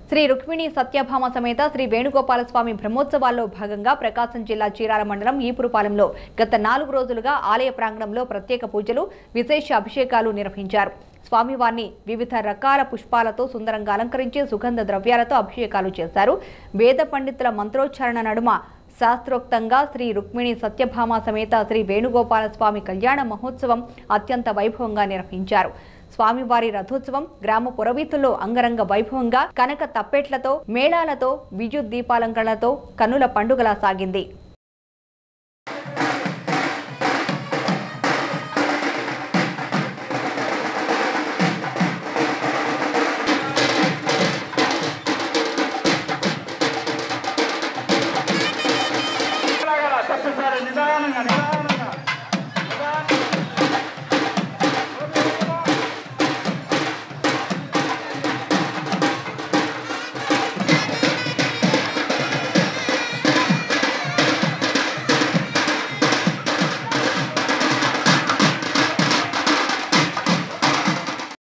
శ్రీ రుక్మిణి సత్యభామ సమేత శ్రీ వేణుగోపాల స్వామి బ్రహ్మోత్సవాల్లో భాగంగా ప్రకాశం జిల్లా చీరాల మండలం ఈపురపాలెంలో గత నాలుగు రోజులుగా ఆలయ ప్రాంగణంలో ప్రత్యేక పూజలు విశేష అభిషేకాలు నిర్వహించారు స్వామివారిని వివిధ రకాల పుష్పాలతో సుందరంగా అలంకరించి సుగంధ ద్రవ్యాలతో అభిషేకాలు చేశారు వేద పండితుల మంత్రోచ్చారణ నడుమ శాస్త్రోక్తంగా శ్రీ రుక్మిణి సత్యభామ సమేత శ్రీ వేణుగోపాల స్వామి కళ్యాణ మహోత్సవం అత్యంత వైభవంగా నిర్వహించారు స్వామివారి రథోత్సవం గ్రామ పురవీతుల్లో అంగరంగ వైభవంగా కనక తప్పెట్లతో మేళాలతో విద్యుత్ దీపాలంకరణలతో కన్నుల పండుగలా సాగింది